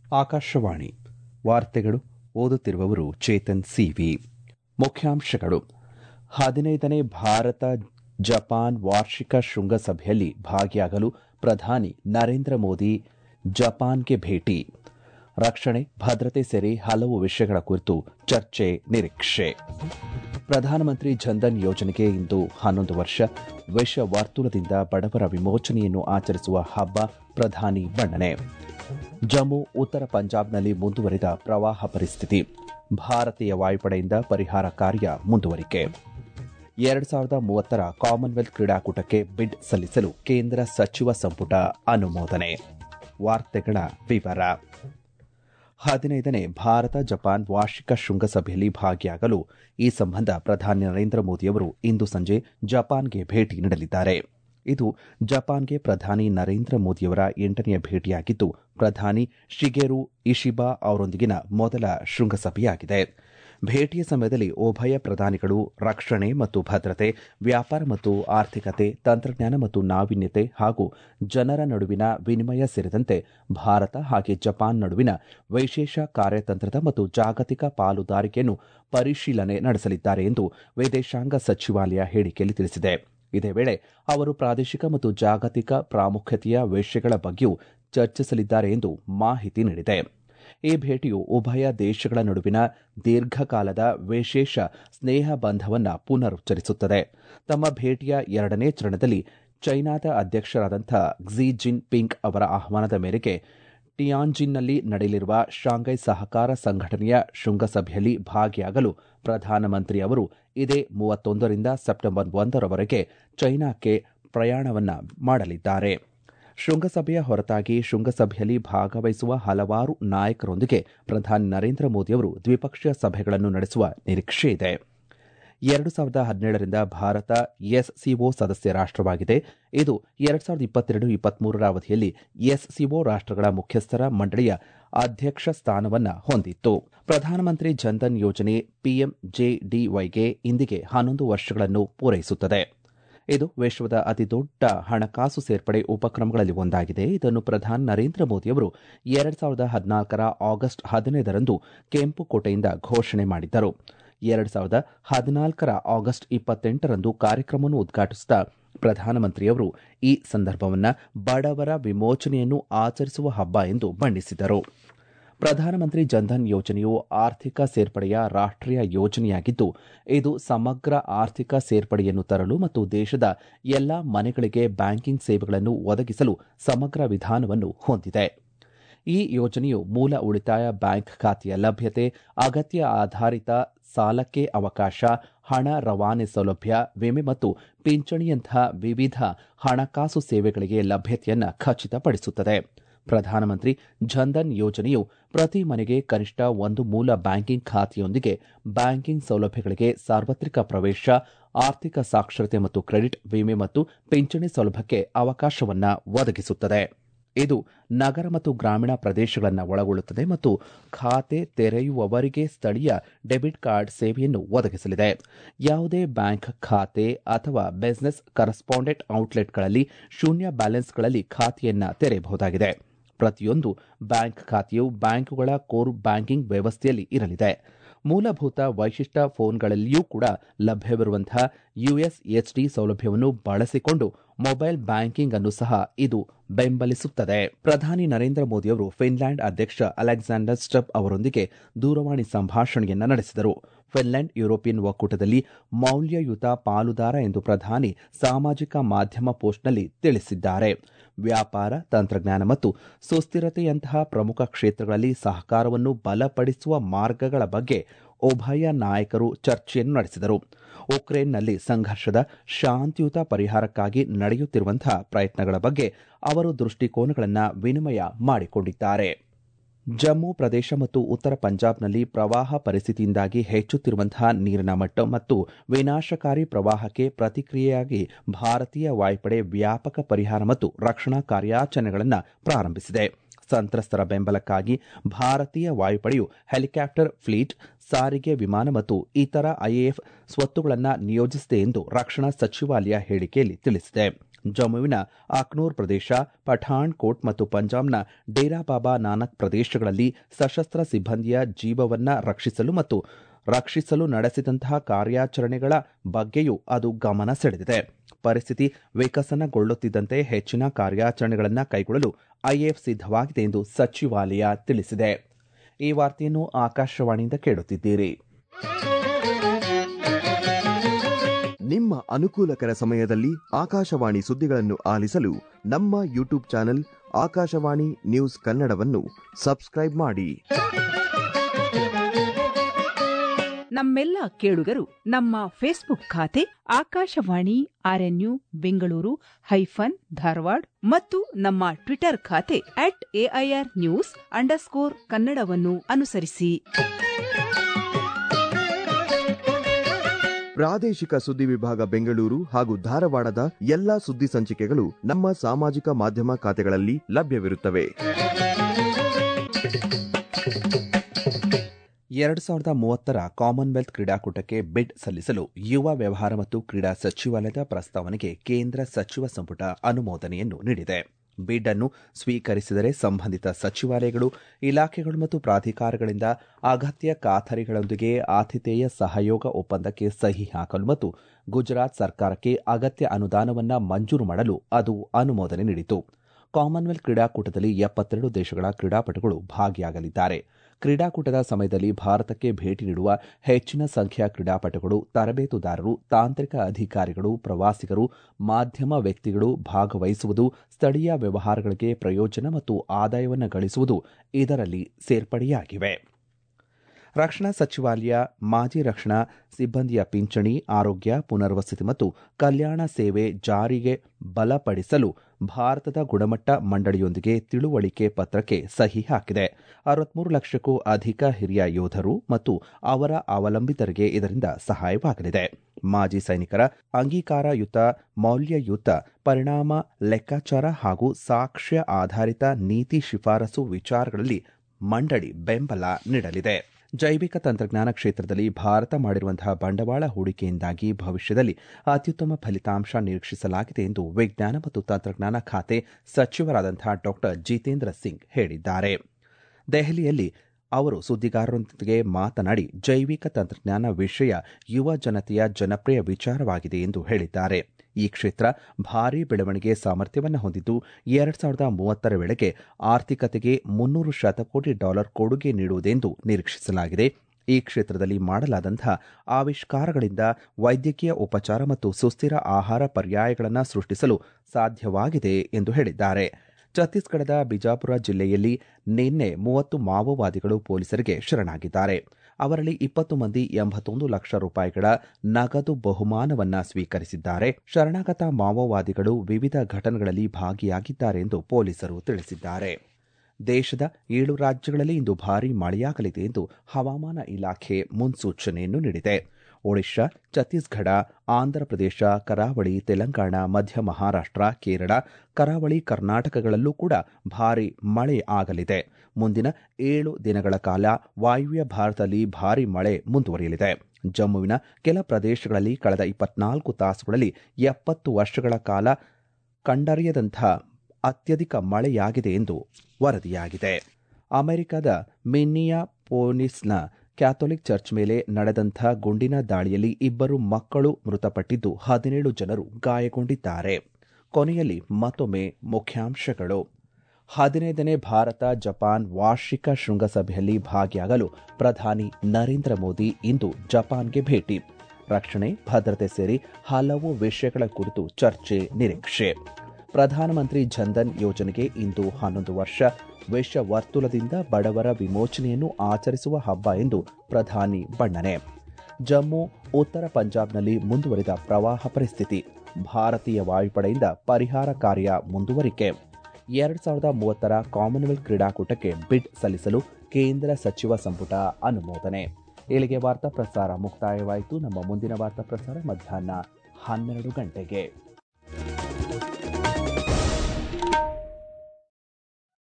ಆಕಾಶವಾಣಿ ವಾರ್ತೆಗಳು ಓದುತ್ತಿರುವವರು ಚೇತನ್ ಸಿವಿ ಮುಖ್ಯಾಂಶಗಳು ಹದಿನೈದನೇ ಭಾರತ ಜಪಾನ್ ವಾರ್ಷಿಕ ಶೃಂಗಸಭೆಯಲ್ಲಿ ಭಾಗಿಯಾಗಲು ಪ್ರಧಾನಿ ನರೇಂದ್ರ ಮೋದಿ ಜಪಾನ್ಗೆ ಭೇಟಿ ರಕ್ಷಣೆ ಭದ್ರತೆ ಸೇರಿ ಹಲವು ವಿಷಯಗಳ ಕುರಿತು ಚರ್ಚೆ ನಿರೀಕ್ಷೆ ಪ್ರಧಾನಮಂತ್ರಿ ಜನ್ಧನ್ ಯೋಜನೆಗೆ ಇಂದು ಹನ್ನೊಂದು ವರ್ಷ ವಿಷ ವರ್ತುಲದಿಂದ ಬಡವರ ವಿಮೋಚನೆಯನ್ನು ಆಚರಿಸುವ ಹಬ್ಬ ಪ್ರಧಾನಿ ಬಣ್ಣನೆ ಜಮ್ಮು ಉತ್ತರ ಪಂಜಾಬ್ನಲ್ಲಿ ಮುಂದುವರಿದ ಪ್ರವಾಹ ಪರಿಸ್ಥಿತಿ ಭಾರತೀಯ ವಾಯುಪಡೆಯಿಂದ ಪರಿಹಾರ ಕಾರ್ಯ ಮುಂದುವರಿಕೆ ಎರಡು ಸಾವಿರದ ಮೂವತ್ತರ ಕಾಮನ್ವೆಲ್ತ್ ಕ್ರೀಡಾಕೂಟಕ್ಕೆ ಬಿಡ್ ಸಲ್ಲಿಸಲು ಕೇಂದ್ರ ಸಚಿವ ಸಂಪುಟ ಅನುಮೋದನೆ ವಾರ್ತೆಗಳ ವಿವರ ಹದಿನೈದನೇ ಭಾರತ ಜಪಾನ್ ವಾರ್ಷಿಕ ಶೃಂಗಸಭೆಯಲ್ಲಿ ಭಾಗಿಯಾಗಲು ಈ ಸಂಬಂಧ ಪ್ರಧಾನಿ ನರೇಂದ್ರ ಮೋದಿಯವರು ಇಂದು ಸಂಜೆ ಜಪಾನ್ಗೆ ಭೇಟಿ ನೀಡಲಿದ್ದಾರೆ ಇದು ಜಪಾನ್ಗೆ ಪ್ರಧಾನಿ ನರೇಂದ್ರ ಮೋದಿಯವರ ಎಂಟನೆಯ ಭೇಟಿಯಾಗಿದ್ದು ಪ್ರಧಾನಿ ಶಿಗೆರು ಇಶಿಬಾ ಅವರೊಂದಿಗಿನ ಮೊದಲ ಶೃಂಗಸಭೆಯಾಗಿದೆ ಭೇಟಿಯ ಸಮಯದಲ್ಲಿ ಉಭಯ ಪ್ರಧಾನಿಗಳು ರಕ್ಷಣೆ ಮತ್ತು ಭದ್ರತೆ ವ್ಯಾಪಾರ ಮತ್ತು ಆರ್ಥಿಕತೆ ತಂತ್ರಜ್ಞಾನ ಮತ್ತು ನಾವೀನ್ಯತೆ ಹಾಗೂ ಜನರ ನಡುವಿನ ವಿನಿಮಯ ಸೇರಿದಂತೆ ಭಾರತ ಹಾಗೆ ಜಪಾನ್ ನಡುವಿನ ವಿಶೇಷ ಕಾರ್ಯತಂತ್ರದ ಮತ್ತು ಜಾಗತಿಕ ಪಾಲುದಾರಿಕೆಯನ್ನು ಪರಿಶೀಲನೆ ನಡೆಸಲಿದ್ದಾರೆ ಎಂದು ವಿದೇಶಾಂಗ ಸಚಿವಾಲಯ ಹೇಳಿಕೆಯಲ್ಲಿ ತಿಳಿಸಿದೆ ಇದೇ ವೇಳೆ ಅವರು ಪ್ರಾದೇಶಿಕ ಮತ್ತು ಜಾಗತಿಕ ಪ್ರಾಮುಖ್ಯತೆಯ ವಿಷಯಗಳ ಬಗ್ಗೆಯೂ ಚರ್ಚಿಸಲಿದ್ದಾರೆ ಎಂದು ಮಾಹಿತಿ ನೀಡಿದೆ ಈ ಭೇಟಿಯು ಉಭಯ ದೇಶಗಳ ನಡುವಿನ ದೀರ್ಘಕಾಲದ ವಿಶೇಷ ಸ್ನೇಹ ಬಂಧವನ್ನು ಪುನರುಚ್ಚರಿಸುತ್ತದೆ ತಮ್ಮ ಭೇಟಿಯ ಎರಡನೇ ಚರಣದಲ್ಲಿ ಚೈನಾದ ಅಧ್ಯಕ್ಷರಾದಂಥ ಕ್ಸಿ ಜಿನ್ ಪಿಂಗ್ ಅವರ ಆಹ್ವಾನದ ಮೇರೆಗೆ ಟಿಯಾನ್ಜಿನ್ನಲ್ಲಿ ನಡೆಯಲಿರುವ ಶಾಂಘೈ ಸಹಕಾರ ಸಂಘಟನೆಯ ಶೃಂಗಸಭೆಯಲ್ಲಿ ಭಾಗಿಯಾಗಲು ಪ್ರಧಾನಮಂತ್ರಿ ಅವರು ಇದೇ ಮೂವತ್ತೊಂದರಿಂದ ಸೆಪ್ಟೆಂಬರ್ ಒಂದರವರೆಗೆ ಚೈನಾಕ್ಕೆ ಪ್ರಯಾಣವನ್ನ ಮಾಡಲಿದ್ದಾರೆ ಶೃಂಗಸಭೆಯ ಹೊರತಾಗಿ ಶೃಂಗಸಭೆಯಲ್ಲಿ ಭಾಗವಹಿಸುವ ಹಲವಾರು ನಾಯಕರೊಂದಿಗೆ ಪ್ರಧಾನಿ ನರೇಂದ್ರ ಮೋದಿಯವರು ದ್ವಿಪಕ್ಷೀಯ ಸಭೆಗಳನ್ನು ನಡೆಸುವ ನಿರೀಕ್ಷೆ ಇದೆ ಎರಡು ಸಾವಿರದ ಹದಿನೇಳರಿಂದ ಭಾರತ ಎಸ್ಸಿಒ ಸದಸ್ಯ ರಾಷ್ಟವಾಗಿದೆ ಇದು ಎರಡು ಸಾವಿರದ ಇಪ್ಪತ್ತೆರಡು ಇಪ್ಪತ್ಮೂರರ ಅವಧಿಯಲ್ಲಿ ಎಸ್ಸಿಒ ರಾಷ್ಟಗಳ ಮುಖ್ಯಸ್ಥರ ಮಂಡಳಿಯ ಅಧ್ಯಕ್ಷ ಸ್ಥಾನವನ್ನು ಹೊಂದಿತ್ತು ಪ್ರಧಾನಮಂತ್ರಿ ಜನ್ಧನ್ ಯೋಜನೆ ಪಿಎಂಜೆಡಿವೈಗೆ ಇಂದಿಗೆ ಹನ್ನೊಂದು ವರ್ಷಗಳನ್ನು ಪೂರೈಸುತ್ತದೆ ಇದು ವಿಶ್ವದ ಅತಿದೊಡ್ಡ ಹಣಕಾಸು ಸೇರ್ಪಡೆ ಉಪಕ್ರಮಗಳಲ್ಲಿ ಒಂದಾಗಿದೆ ಇದನ್ನು ಪ್ರಧಾನಿ ನರೇಂದ್ರ ಮೋದಿಯವರು ಎರಡು ಸಾವಿರದ ಹದಿನಾಲ್ಕರ ಆಗಸ್ಟ್ ಹದಿನೈದರಂದು ಕೆಂಪುಕೋಟೆಯಿಂದ ಘೋಷಣೆ ಮಾಡಿದ್ದರು ಎರಡು ಸಾವಿರದ ಹದಿನಾಲ್ಕರ ಆಗಸ್ಟ್ ಇಪ್ಪತ್ತೆಂಟರಂದು ಕಾರ್ಯಕ್ರಮವನ್ನು ಉದ್ಘಾಟಿಸಿದ ಪ್ರಧಾನಮಂತ್ರಿಯವರು ಈ ಸಂದರ್ಭವನ್ನು ಬಡವರ ವಿಮೋಚನೆಯನ್ನು ಆಚರಿಸುವ ಹಬ್ಬ ಎಂದು ಬಣ್ಣಿಸಿದರು ಪ್ರಧಾನಮಂತ್ರಿ ಜನ್ಧನ್ ಯೋಜನೆಯು ಆರ್ಥಿಕ ಸೇರ್ಪಡೆಯ ರಾಷ್ಟೀಯ ಯೋಜನೆಯಾಗಿದ್ದು ಇದು ಸಮಗ್ರ ಆರ್ಥಿಕ ಸೇರ್ಪಡೆಯನ್ನು ತರಲು ಮತ್ತು ದೇಶದ ಎಲ್ಲಾ ಮನೆಗಳಿಗೆ ಬ್ಯಾಂಕಿಂಗ್ ಸೇವೆಗಳನ್ನು ಒದಗಿಸಲು ಸಮಗ್ರ ವಿಧಾನವನ್ನು ಹೊಂದಿದೆ ಈ ಯೋಜನೆಯು ಮೂಲ ಉಳಿತಾಯ ಬ್ಯಾಂಕ್ ಖಾತೆಯ ಲಭ್ಯತೆ ಅಗತ್ಯ ಆಧಾರಿತ ಸಾಲಕ್ಕೆ ಅವಕಾಶ ಹಣ ರವಾನೆ ಸೌಲಭ್ಯ ವಿಮೆ ಮತ್ತು ಪಿಂಚಣಿಯಂತಹ ವಿವಿಧ ಹಣಕಾಸು ಸೇವೆಗಳಿಗೆ ಲಭ್ಯತೆಯನ್ನು ಖಚಿತಪಡಿಸುತ್ತದೆ ಪ್ರಧಾನಮಂತ್ರಿ ಜನ್ಧನ್ ಯೋಜನೆಯು ಪ್ರತಿ ಮನೆಗೆ ಕನಿಷ್ಠ ಒಂದು ಮೂಲ ಬ್ಯಾಂಕಿಂಗ್ ಖಾತೆಯೊಂದಿಗೆ ಬ್ಯಾಂಕಿಂಗ್ ಸೌಲಭ್ಯಗಳಿಗೆ ಸಾರ್ವತ್ರಿಕ ಪ್ರವೇಶ ಆರ್ಥಿಕ ಸಾಕ್ಷರತೆ ಮತ್ತು ಕ್ರೆಡಿಟ್ ವಿಮೆ ಮತ್ತು ಪಿಂಚಣಿ ಸೌಲಭ್ಯಕ್ಕೆ ಅವಕಾಶವನ್ನ ಒದಗಿಸುತ್ತದೆ ಇದು ನಗರ ಮತ್ತು ಗ್ರಾಮೀಣ ಪ್ರದೇಶಗಳನ್ನು ಒಳಗೊಳ್ಳುತ್ತದೆ ಮತ್ತು ಖಾತೆ ತೆರೆಯುವವರಿಗೆ ಸ್ಥಳೀಯ ಡೆಬಿಟ್ ಕಾರ್ಡ್ ಸೇವೆಯನ್ನು ಒದಗಿಸಲಿದೆ ಯಾವುದೇ ಬ್ಯಾಂಕ್ ಖಾತೆ ಅಥವಾ ಬಿಸಿನೆಸ್ ಕರೆಸ್ಪಾಂಡೆಂಟ್ ಔಟ್ಲೆಟ್ಗಳಲ್ಲಿ ಶೂನ್ಯ ಬ್ಯಾಲೆನ್ಸ್ಗಳಲ್ಲಿ ಖಾತೆಯನ್ನು ತೆರೆಯಬಹುದಾಗಿದೆ ಪ್ರತಿಯೊಂದು ಬ್ಯಾಂಕ್ ಖಾತೆಯು ಬ್ಯಾಂಕುಗಳ ಕೋರ್ ಬ್ಯಾಂಕಿಂಗ್ ವ್ಯವಸ್ಥೆಯಲ್ಲಿ ಇರಲಿದೆ ಮೂಲಭೂತ ವೈಶಿಷ್ಟ್ಯ ಫೋನ್ಗಳಲ್ಲಿಯೂ ಕೂಡ ಲಭ್ಯವಿರುವಂತಹ ಯುಎಸ್ಎಚ್ಡಿ ಸೌಲಭ್ಯವನ್ನು ಬಳಸಿಕೊಂಡು ಮೊಬೈಲ್ ಬ್ಯಾಂಕಿಂಗ್ ಅನ್ನು ಸಹ ಇದು ಬೆಂಬಲಿಸುತ್ತದೆ ಪ್ರಧಾನಿ ನರೇಂದ್ರ ಮೋದಿಯವರು ಫಿನ್ಲ್ಯಾಂಡ್ ಅಧ್ಯಕ್ಷ ಅಲೆಕ್ಸಾಂಡರ್ ಸ್ಟಬ್ ಅವರೊಂದಿಗೆ ದೂರವಾಣಿ ಸಂಭಾಷಣೆಯನ್ನು ನಡೆಸಿದರು ಫಿನ್ಲೆಂಡ್ ಯುರೋಪಿಯನ್ ಒಕ್ಕೂಟದಲ್ಲಿ ಮೌಲ್ಯಯುತ ಪಾಲುದಾರ ಎಂದು ಪ್ರಧಾನಿ ಸಾಮಾಜಿಕ ಮಾಧ್ಯಮ ಪೋಸ್ಟ್ನಲ್ಲಿ ತಿಳಿಸಿದ್ದಾರೆ ವ್ಯಾಪಾರ ತಂತ್ರಜ್ಞಾನ ಮತ್ತು ಸುಸ್ಥಿರತೆಯಂತಹ ಪ್ರಮುಖ ಕ್ಷೇತ್ರಗಳಲ್ಲಿ ಸಹಕಾರವನ್ನು ಬಲಪಡಿಸುವ ಮಾರ್ಗಗಳ ಬಗ್ಗೆ ಉಭಯ ನಾಯಕರು ಚರ್ಚೆಯನ್ನು ನಡೆಸಿದರು ಉಕ್ರೇನ್ನಲ್ಲಿ ಸಂಘರ್ಷದ ಶಾಂತಿಯುತ ಪರಿಹಾರಕ್ಕಾಗಿ ನಡೆಯುತ್ತಿರುವಂತಹ ಪ್ರಯತ್ನಗಳ ಬಗ್ಗೆ ಅವರು ದೃಷ್ಟಿಕೋನಗಳನ್ನು ವಿನಿಮಯ ಮಾಡಿಕೊಂಡಿದ್ದಾರೆ ಜಮ್ಮು ಪ್ರದೇಶ ಮತ್ತು ಉತ್ತರ ಪಂಜಾಬ್ನಲ್ಲಿ ಪ್ರವಾಹ ಪರಿಸ್ಥಿತಿಯಿಂದಾಗಿ ಹೆಚ್ಚುತ್ತಿರುವಂತಹ ನೀರಿನ ಮಟ್ಟ ಮತ್ತು ವಿನಾಶಕಾರಿ ಪ್ರವಾಹಕ್ಕೆ ಪ್ರತಿಕ್ರಿಯೆಯಾಗಿ ಭಾರತೀಯ ವಾಯುಪಡೆ ವ್ಯಾಪಕ ಪರಿಹಾರ ಮತ್ತು ರಕ್ಷಣಾ ಕಾರ್ಯಾಚರಣೆಗಳನ್ನು ಪ್ರಾರಂಭಿಸಿದೆ ಸಂತ್ರಸ್ತರ ಬೆಂಬಲಕ್ಕಾಗಿ ಭಾರತೀಯ ವಾಯುಪಡೆಯು ಹೆಲಿಕಾಪ್ಟರ್ ಫ್ಲೀಟ್ ಸಾರಿಗೆ ವಿಮಾನ ಮತ್ತು ಇತರ ಐಎಎಫ್ ಸ್ವತ್ತುಗಳನ್ನು ನಿಯೋಜಿಸಿದೆ ಎಂದು ರಕ್ಷಣಾ ಸಚಿವಾಲಯ ಹೇಳಿಕೆಯಲ್ಲಿ ತಿಳಿಸಿದೆ ಜಮ್ಮುವಿನ ಅಕ್ನೂರ್ ಪ್ರದೇಶ ಪಠಾಣ್ ಕೋಟ್ ಮತ್ತು ಪಂಜಾಬ್ನ ಡೇರಾ ಬಾಬಾ ನಾನಕ್ ಪ್ರದೇಶಗಳಲ್ಲಿ ಸಶಸ್ತ್ರ ಸಿಬ್ಬಂದಿಯ ಜೀವವನ್ನ ರಕ್ಷಿಸಲು ಮತ್ತು ರಕ್ಷಿಸಲು ನಡೆಸಿದಂತಹ ಕಾರ್ಯಾಚರಣೆಗಳ ಬಗ್ಗೆಯೂ ಅದು ಗಮನ ಸೆಳೆದಿದೆ ಪರಿಸ್ಥಿತಿ ವಿಕಸನಗೊಳ್ಳುತ್ತಿದ್ದಂತೆ ಹೆಚ್ಚಿನ ಕಾರ್ಯಾಚರಣೆಗಳನ್ನು ಕೈಗೊಳ್ಳಲು ಐಎಫ್ ಸಿದ್ಧವಾಗಿದೆ ಎಂದು ಸಚಿವಾಲಯ ತಿಳಿಸಿದೆ ಈ ವಾರ್ತೆಯನ್ನು ಆಕಾಶವಾಣಿಯಿಂದ ಕೇಳುತ್ತಿದ್ದೀರಿ ನಿಮ್ಮ ಅನುಕೂಲಕರ ಸಮಯದಲ್ಲಿ ಆಕಾಶವಾಣಿ ಸುದ್ದಿಗಳನ್ನು ಆಲಿಸಲು ನಮ್ಮ ಯೂಟ್ಯೂಬ್ ಚಾನೆಲ್ ಆಕಾಶವಾಣಿ ನ್ಯೂಸ್ ಕನ್ನಡವನ್ನು ಸಬ್ಸ್ಕ್ರೈಬ್ ಮಾಡಿ ನಮ್ಮೆಲ್ಲ ಕೇಳುಗರು ನಮ್ಮ ಫೇಸ್ಬುಕ್ ಖಾತೆ ಆಕಾಶವಾಣಿ ಆರ್ಎನ್ಯು ಬೆಂಗಳೂರು ಹೈಫನ್ ಧಾರವಾಡ ಮತ್ತು ನಮ್ಮ ಟ್ವಿಟರ್ ಖಾತೆ ಅಟ್ ಎಐಆರ್ ನ್ಯೂಸ್ ಅಂಡರ್ಸ್ಕೋರ್ ಕನ್ನಡವನ್ನು ಅನುಸರಿಸಿ ಪ್ರಾದೇಶಿಕ ಸುದ್ದಿ ವಿಭಾಗ ಬೆಂಗಳೂರು ಹಾಗೂ ಧಾರವಾಡದ ಎಲ್ಲಾ ಸುದ್ದಿ ಸಂಚಿಕೆಗಳು ನಮ್ಮ ಸಾಮಾಜಿಕ ಮಾಧ್ಯಮ ಖಾತೆಗಳಲ್ಲಿ ಲಭ್ಯವಿರುತ್ತವೆ ಎರಡು ಸಾವಿರದ ಮೂವತ್ತರ ಕಾಮನ್ವೆಲ್ತ್ ಕ್ರೀಡಾಕೂಟಕ್ಕೆ ಬಿಡ್ ಸಲ್ಲಿಸಲು ಯುವ ವ್ಯವಹಾರ ಮತ್ತು ಕ್ರೀಡಾ ಸಚಿವಾಲಯದ ಪ್ರಸ್ತಾವನೆಗೆ ಕೇಂದ್ರ ಸಚಿವ ಸಂಪುಟ ಅನುಮೋದನೆಯನ್ನು ನೀಡಿದೆ ಬಿಡ್ ಅನ್ನು ಸ್ವೀಕರಿಸಿದರೆ ಸಂಬಂಧಿತ ಸಚಿವಾಲಯಗಳು ಇಲಾಖೆಗಳು ಮತ್ತು ಪ್ರಾಧಿಕಾರಗಳಿಂದ ಅಗತ್ಯ ಖಾತರಿಗಳೊಂದಿಗೆ ಆತಿಥೇಯ ಸಹಯೋಗ ಒಪ್ಪಂದಕ್ಕೆ ಸಹಿ ಹಾಕಲು ಮತ್ತು ಗುಜರಾತ್ ಸರ್ಕಾರಕ್ಕೆ ಅಗತ್ಯ ಅನುದಾನವನ್ನು ಮಂಜೂರು ಮಾಡಲು ಅದು ಅನುಮೋದನೆ ನೀಡಿತು ಕಾಮನ್ವೆಲ್ತ್ ಕ್ರೀಡಾಕೂಟದಲ್ಲಿ ಎಪ್ಪತ್ತೆರಡು ದೇಶಗಳ ಕ್ರೀಡಾಪಟುಗಳು ಭಾಗಿಯಾಗಲಿದ್ದಾರೆ ಕ್ರೀಡಾಕೂಟದ ಸಮಯದಲ್ಲಿ ಭಾರತಕ್ಕೆ ಭೇಟಿ ನೀಡುವ ಹೆಚ್ಚಿನ ಸಂಖ್ಯೆಯ ಕ್ರೀಡಾಪಟುಗಳು ತರಬೇತುದಾರರು ತಾಂತ್ರಿಕ ಅಧಿಕಾರಿಗಳು ಪ್ರವಾಸಿಗರು ಮಾಧ್ಯಮ ವ್ಯಕ್ತಿಗಳು ಭಾಗವಹಿಸುವುದು ಸ್ಥಳೀಯ ವ್ಯವಹಾರಗಳಿಗೆ ಪ್ರಯೋಜನ ಮತ್ತು ಆದಾಯವನ್ನು ಗಳಿಸುವುದು ಇದರಲ್ಲಿ ಸೇರ್ಪಡೆಯಾಗಿವೆ ರಕ್ಷಣಾ ಸಚಿವಾಲಯ ಮಾಜಿ ರಕ್ಷಣಾ ಸಿಬ್ಬಂದಿಯ ಪಿಂಚಣಿ ಆರೋಗ್ಯ ಪುನರ್ವಸತಿ ಮತ್ತು ಕಲ್ಯಾಣ ಸೇವೆ ಜಾರಿಗೆ ಬಲಪಡಿಸಲು ಭಾರತದ ಗುಣಮಟ್ಟ ಮಂಡಳಿಯೊಂದಿಗೆ ತಿಳುವಳಿಕೆ ಪತ್ರಕ್ಕೆ ಸಹಿ ಹಾಕಿದೆ ಅರವತ್ಮೂರು ಲಕ್ಷಕ್ಕೂ ಅಧಿಕ ಹಿರಿಯ ಯೋಧರು ಮತ್ತು ಅವರ ಅವಲಂಬಿತರಿಗೆ ಇದರಿಂದ ಸಹಾಯವಾಗಲಿದೆ ಮಾಜಿ ಸೈನಿಕರ ಅಂಗೀಕಾರಯುತ ಮೌಲ್ಯಯುತ ಪರಿಣಾಮ ಲೆಕ್ಕಾಚಾರ ಹಾಗೂ ಸಾಕ್ಷ್ಯ ಆಧಾರಿತ ನೀತಿ ಶಿಫಾರಸು ವಿಚಾರಗಳಲ್ಲಿ ಮಂಡಳಿ ಬೆಂಬಲ ನೀಡಲಿದೆ ಜೈವಿಕ ತಂತ್ರಜ್ಞಾನ ಕ್ಷೇತ್ರದಲ್ಲಿ ಭಾರತ ಮಾಡಿರುವಂತಹ ಬಂಡವಾಳ ಹೂಡಿಕೆಯಿಂದಾಗಿ ಭವಿಷ್ಯದಲ್ಲಿ ಅತ್ಯುತ್ತಮ ಫಲಿತಾಂಶ ನಿರೀಕ್ಷಿಸಲಾಗಿದೆ ಎಂದು ವಿಜ್ಞಾನ ಮತ್ತು ತಂತ್ರಜ್ಞಾನ ಖಾತೆ ಸಚಿವರಾದಂತಹ ಡಾ ಜಿತೇಂದ್ರ ಸಿಂಗ್ ಹೇಳಿದ್ದಾರೆ ದೆಹಲಿಯಲ್ಲಿ ಅವರು ಸುದ್ದಿಗಾರರೊಂದಿಗೆ ಮಾತನಾಡಿ ಜೈವಿಕ ತಂತ್ರಜ್ಞಾನ ವಿಷಯ ಯುವ ಜನತೆಯ ಜನಪ್ರಿಯ ವಿಚಾರವಾಗಿದೆ ಎಂದು ಹೇಳಿದ್ದಾರೆ ಈ ಕ್ಷೇತ್ರ ಭಾರೀ ಬೆಳವಣಿಗೆ ಸಾಮರ್ಥ್ಯವನ್ನು ಹೊಂದಿದ್ದು ಎರಡ್ ಸಾವಿರದ ಮೂವತ್ತರ ವೇಳೆಗೆ ಆರ್ಥಿಕತೆಗೆ ಮುನ್ನೂರು ಶತಕೋಟಿ ಡಾಲರ್ ಕೊಡುಗೆ ನೀಡುವುದೆಂದು ನಿರೀಕ್ಷಿಸಲಾಗಿದೆ ಈ ಕ್ಷೇತ್ರದಲ್ಲಿ ಮಾಡಲಾದಂತಹ ಆವಿಷ್ಕಾರಗಳಿಂದ ವೈದ್ಯಕೀಯ ಉಪಚಾರ ಮತ್ತು ಸುಸ್ಥಿರ ಆಹಾರ ಪರ್ಯಾಯಗಳನ್ನು ಸೃಷ್ಟಿಸಲು ಸಾಧ್ಯವಾಗಿದೆ ಎಂದು ಹೇಳಿದ್ದಾರೆ ಛತ್ತೀಸ್ಗಢದ ಬಿಜಾಪುರ ಜಿಲ್ಲೆಯಲ್ಲಿ ನಿನ್ನೆ ಮೂವತ್ತು ಮಾವೋವಾದಿಗಳು ಪೊಲೀಸರಿಗೆ ಶರಣಾಗಿದ್ದಾರೆ ಅವರಲ್ಲಿ ಇಪ್ಪತ್ತು ಮಂದಿ ಎಂಬತ್ತೊಂದು ಲಕ್ಷ ರೂಪಾಯಿಗಳ ನಗದು ಬಹುಮಾನವನ್ನ ಸ್ವೀಕರಿಸಿದ್ದಾರೆ ಶರಣಾಗತ ಮಾವೋವಾದಿಗಳು ವಿವಿಧ ಘಟನೆಗಳಲ್ಲಿ ಭಾಗಿಯಾಗಿದ್ದಾರೆ ಎಂದು ಪೊಲೀಸರು ತಿಳಿಸಿದ್ದಾರೆ ದೇಶದ ಏಳು ರಾಜ್ಯಗಳಲ್ಲಿ ಇಂದು ಭಾರೀ ಮಳೆಯಾಗಲಿದೆ ಎಂದು ಹವಾಮಾನ ಇಲಾಖೆ ಮುನ್ಸೂಚನೆಯನ್ನು ನೀಡಿದೆ ಒಡಿಶಾ ಛತ್ತೀಸ್ಗಢ ಆಂಧ್ರಪ್ರದೇಶ ಕರಾವಳಿ ತೆಲಂಗಾಣ ಮಧ್ಯ ಮಹಾರಾಷ್ಟ್ರ ಕೇರಳ ಕರಾವಳಿ ಕರ್ನಾಟಕಗಳಲ್ಲೂ ಕೂಡ ಭಾರೀ ಮಳೆ ಆಗಲಿದೆ ಮುಂದಿನ ಏಳು ದಿನಗಳ ಕಾಲ ವಾಯುವ್ಯ ಭಾರತದಲ್ಲಿ ಭಾರೀ ಮಳೆ ಮುಂದುವರಿಯಲಿದೆ ಜಮ್ಮುವಿನ ಕೆಲ ಪ್ರದೇಶಗಳಲ್ಲಿ ಕಳೆದ ಇಪ್ಪತ್ನಾಲ್ಕು ತಾಸುಗಳಲ್ಲಿ ಎಪ್ಪತ್ತು ವರ್ಷಗಳ ಕಾಲ ಕಂಡರಿಯದಂಥ ಅತ್ಯಧಿಕ ಮಳೆಯಾಗಿದೆ ಎಂದು ವರದಿಯಾಗಿದೆ ಅಮೆರಿಕದ ಮಿನ್ನಿಯಾ ಪೋನಿಸ್ನ ಕ್ಯಾಥೋಲಿಕ್ ಚರ್ಚ್ ಮೇಲೆ ನಡೆದಂಥ ಗುಂಡಿನ ದಾಳಿಯಲ್ಲಿ ಇಬ್ಬರು ಮಕ್ಕಳು ಮೃತಪಟ್ಟಿದ್ದು ಹದಿನೇಳು ಜನರು ಗಾಯಗೊಂಡಿದ್ದಾರೆ ಕೊನೆಯಲ್ಲಿ ಮತ್ತೊಮ್ಮೆ ಮುಖ್ಯಾಂಶಗಳು ಹದಿನೈದನೇ ಭಾರತ ಜಪಾನ್ ವಾರ್ಷಿಕ ಶೃಂಗಸಭೆಯಲ್ಲಿ ಭಾಗಿಯಾಗಲು ಪ್ರಧಾನಿ ನರೇಂದ್ರ ಮೋದಿ ಇಂದು ಜಪಾನ್ಗೆ ಭೇಟಿ ರಕ್ಷಣೆ ಭದ್ರತೆ ಸೇರಿ ಹಲವು ವಿಷಯಗಳ ಕುರಿತು ಚರ್ಚೆ ನಿರೀಕ್ಷೆ ಪ್ರಧಾನಮಂತ್ರಿ ಜನ್ಧನ್ ಯೋಜನೆಗೆ ಇಂದು ಹನ್ನೊಂದು ವರ್ಷ ವಿಶ್ವ ವರ್ತುಲದಿಂದ ಬಡವರ ವಿಮೋಚನೆಯನ್ನು ಆಚರಿಸುವ ಹಬ್ಬ ಎಂದು ಪ್ರಧಾನಿ ಬಣ್ಣನೆ ಜಮ್ಮು ಉತ್ತರ ಪಂಜಾಬ್ನಲ್ಲಿ ಮುಂದುವರಿದ ಪ್ರವಾಹ ಪರಿಸ್ಥಿತಿ ಭಾರತೀಯ ವಾಯುಪಡೆಯಿಂದ ಪರಿಹಾರ ಕಾರ್ಯ ಮುಂದುವರಿಕೆ ಎರಡ್ ಸಾವಿರದ ಮೂವತ್ತರ ಕಾಮನ್ವೆಲ್ತ್ ಕ್ರೀಡಾಕೂಟಕ್ಕೆ ಬಿಡ್ ಸಲ್ಲಿಸಲು ಕೇಂದ್ರ ಸಚಿವ ಸಂಪುಟ ಅನುಮೋದನೆ ಇಲ್ಲಿಗೆ ವಾರ್ತಾ ಪ್ರಸಾರ ಮುಕ್ತಾಯವಾಯಿತು ನಮ್ಮ ಮುಂದಿನ ವಾರ್ತಾ ಪ್ರಸಾರ ಮಧ್ಯಾಹ್ನ ಹನ್ನೆರಡು ಗಂಟೆಗೆ